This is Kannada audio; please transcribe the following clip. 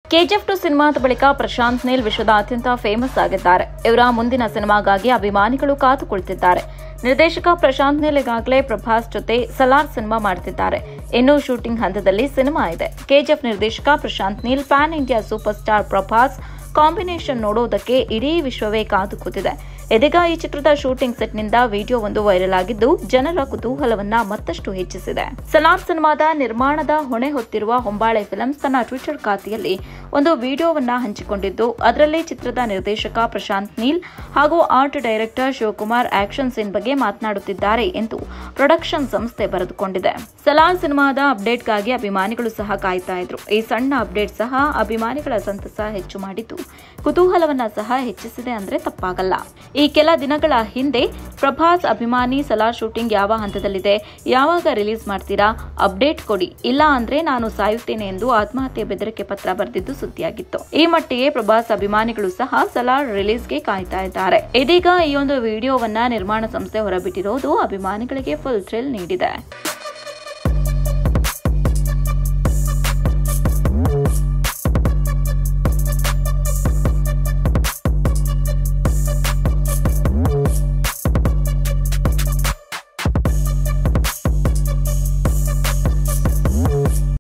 ಕೆಜಿಎಫ್ ಟು ಸಿನಿಮಾದ ಬಳಿಕ ಪ್ರಶಾಂತ್ ನೀಲ್ ವಿಶ್ವದಾದ್ಯಂತ ಫೇಮಸ್ ಆಗಿದ್ದಾರೆ ಇವರ ಮುಂದಿನ ಸಿನಿಮಾಗಾಗಿ ಅಭಿಮಾನಿಗಳು ಕಾದು ಕುಳಿತಿದ್ದಾರೆ ನಿರ್ದೇಶಕ ಪ್ರಶಾಂತ್ ನೀಲ್ ಈಗಾಗಲೇ ಪ್ರಭಾಸ್ ಜೊತೆ ಸಲಾರ್ ಸಿನಿಮಾ ಮಾಡ್ತಿದ್ದಾರೆ ಇನ್ನು ಶೂಟಿಂಗ್ ಹಂತದಲ್ಲಿ ಸಿನಿಮಾ ಇದೆ ಕೆಜಿಎಫ್ ನಿರ್ದೇಶಕ Prashanth Neel pan India super star Prabhas combination ನೋಡೋದಕ್ಕೆ ಇಡೀ ವಿಶ್ವವೇ ಕಾದು ಕೂತಿದೆ ಇದೀಗ ಈ ಚಿತ್ರದ ಶೂಟಿಂಗ್ ಸೆಟ್ನಿಂದ ವಿಡಿಯೋ ಒಂದು ವೈರಲ್ ಆಗಿದ್ದು ಜನರ ಕುತೂಹಲವನ್ನ ಮತ್ತಷ್ಟು ಹೆಚ್ಚಿಸಿದೆ ಸಲಾರ್ ಸಿನಿಮಾದ ನಿರ್ಮಾಣದ ಹೊಣೆ ಹೊತ್ತಿರುವ ಹೊಂಬಾಳೆ ಫಿಲ್ಮ್ಸ್ ತನ್ನ ಟ್ವಿಟರ್ ಖಾತೆಯಲ್ಲಿ ಒಂದು ವಿಡಿಯೋವನ್ನ ಹಂಚಿಕೊಂಡಿದ್ದು ಅದರಲ್ಲಿ ಚಿತ್ರದ ನಿರ್ದೇಶಕ ಪ್ರಶಾಂತ್ ನೀಲ್ ಹಾಗೂ art director Shivakumar action scene ಬಗ್ಗೆ ಮಾತನಾಡುತ್ತಿದ್ದಾರೆ ಎಂದು ಪ್ರೊಡಕ್ಷನ್ ಸಂಸ್ಥೆ ಬರೆದುಕೊಂಡಿದೆ ಸಲಾರ್ ಸಿನಿಮಾದ ಅಪ್ಡೇಟ್ಗಾಗಿ ಅಭಿಮಾನಿಗಳು ಸಹ ಕಾಯ್ತಾ ಇದ್ರು ಈ ಸಣ್ಣ ಅಪ್ಡೇಟ್ ಸಹ ಅಭಿಮಾನಿಗಳ ಸಂತಸ ಹೆಚ್ಚು ಮಾಡಿದ್ದು ಕುತೂಹಲವನ್ನ ಸಹ ಹೆಚ್ಚಿಸಿದೆ ಅಂದ್ರೆ ತಪ್ಪಾಗಲ್ಲ ಈ ಕೆಲ ದಿನಗಳ ಹಿಂದೆ ಪ್ರಭಾಸ್ ಅಭಿಮಾನಿ ಸಲಾರ್ ಶೂಟಿಂಗ್ ಯಾವ ಹಂತದಲ್ಲಿದೆ ಯಾವಾಗ ರಿಲೀಸ್ ಮಾಡ್ತೀರಾ ಅಪ್ಡೇಟ್ ಕೊಡಿ ಇಲ್ಲ ಅಂದ್ರೆ ನಾನು ಸಾಯುತ್ತೇನೆ ಎಂದು ಆತ್ಮಹತ್ಯೆ ಬೆದರಿಕೆ ಪತ್ರ ಬರೆದಿದ್ದು ಸುದ್ದಿಯಾಗಿತ್ತು ಈ ಮಟ್ಟಿಗೆ ಪ್ರಭಾಸ್ ಅಭಿಮಾನಿಗಳು ಸಹ ಸಲಾರ್ ರಿಲೀಸ್ಗೆ ಕಾಯ್ತಾ ಇದ್ದಾರೆ ಇದೀಗ ಈ ಒಂದು ವಿಡಿಯೋವನ್ನ ನಿರ್ಮಾಣ ಸಂಸ್ಥೆ ಹೊರಬಿಟ್ಟಿರೋದು ಅಭಿಮಾನಿಗಳಿಗೆ ಫುಲ್ ಥ್ರಿಲ್ ನೀಡಿದೆ